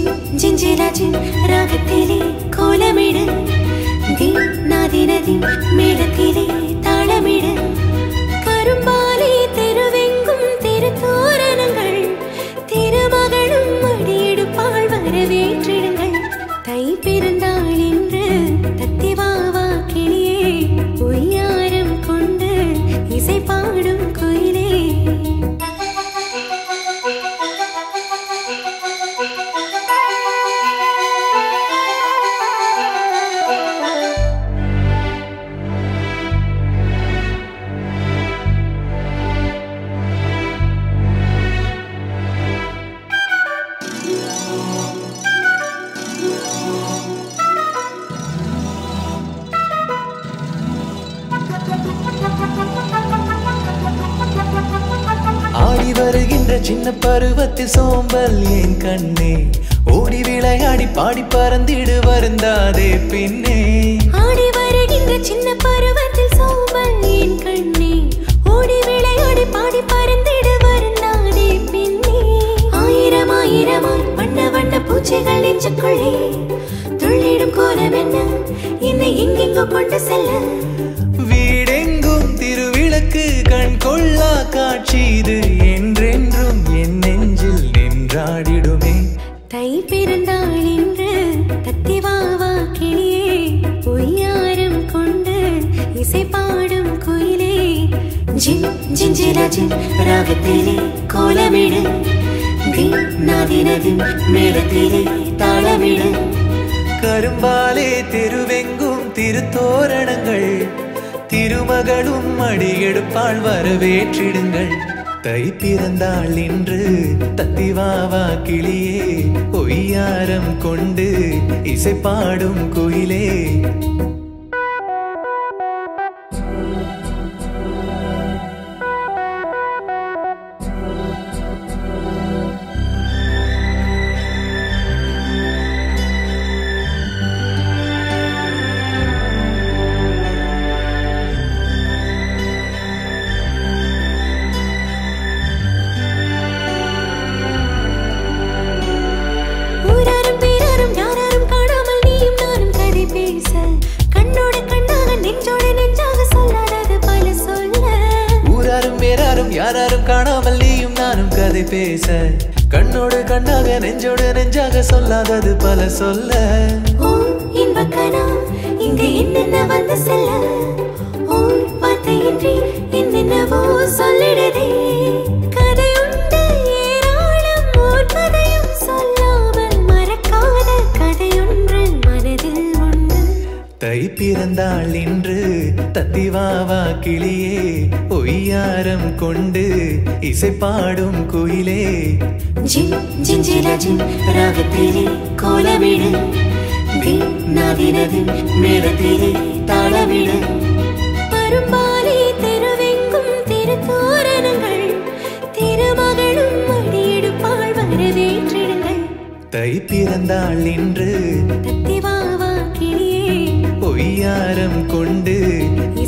ജിൻ ജിഞ്ചിരാജിൻ രാഗത്തിലെ കോലമിട് ദിൻ നാദിനദിൻ മേളത്തിലെ താളമിട് കരുമ്പാലി തെരുവെങ്കും തിരുത്തോരണങ്ങൾ തിരുമകളും മടിയെടുപ്പാൾ വരവേற்றிடுங்கள் தை பிறந்தாள் என்று தத்திவாவா கிளியே உய்யாரம் கொண்டு இசை பாடும் குயிலே ஆடி வருகின்ற சின்ன பருவத்தில் சோம்பல் என் கண்ணே ஓடி விளையாடி பாடி பறந்திடு வருந்தாதே பின்னே ஆடி வருகின்ற சின்ன பருவத்தில் சோம்பல் என் கண்ணே ஓடி விளையாடி பாடி பறந்திடு வருந்தாதே பின்னே ஆயிரம் ஆயிரமாய் வண்ண வண்ண பூச்சிகள் நெஞ்சுக்குள்ளே துள்ளிடும் கோலம் என்ன என்னை எங்கெங்கோ கொண்டு செல்ல வீடெங்கும் திருவிளக்கு கண் கொள்ளா காட்சி இது என்றென்றும் என் நெஞ்சில் நின்றாடிடுமே தை பிறந்தாள் என்று தத்திவாவா கிளியே பொய்யாரம் கொண்டு இசை பாடும் குயிலே ஜின் ஜிஞ்சிராஜின் ராகத்திலே கோலமிடு தின் நாதினதின் மேளத்திலே தாளமிடு கரும்பாலே தெருவெங்கும் திருத்தோரணங்கள் திருமகளும் அடியெடுப்பாள் வரவேற்றிடுங்கள் தை பிறந்தாள் இன்று தத்திவாவா கிளியே ஒய்யாரம் கொண்டு இசை பாடும் குயிலே ஊராரும் பேராரும் யாராரும் காணாமல் நீயும் நானும் கதை பேச கண்ணோட கண்ணாக நெஞ்சோட நெஞ்சாக சொல்லாதது பல சொல்ல ஊராரும் வேறாரும் யாராரும் காணாமல் நீயும் நானும் கதை பேச கண்ணோடு கண்ணாக நெஞ்சோடு நெஞ்சாக சொல்லாதது பல சொல்ல ஓ இன்பக்கனா இங்கு என்னென்ன வந்து செல்ல ஓ வார்த்தையின்றி என்னென்னவோ சொல்லிடுதே கதையுண்டு ஏராளம் ஓர் கதையும் சொல்லாமல் மறக்காத கதையொன்று மனதில் உண்டு தை பிறந்தாள் இன்று தத்திவாவா கிளியே ஒய்யாரம் கொண்டு இசை பாடும் குயிலே ஜின் ஜிஞ்சிராஜின் ராகத்திலே கோலமிடு தின் நாதினதின் மேளத்திலே தாளமிடு பரும்பாலே தெருவெங்கும் திருத்தோரணங்கள் திருமகளும் அடியெடுப்பாள் வரவேற்றிடுங்கள் தை பிறந்தாள் இன்று தத்திவாவா கிளியே ஒய்யாரம் கொண்டு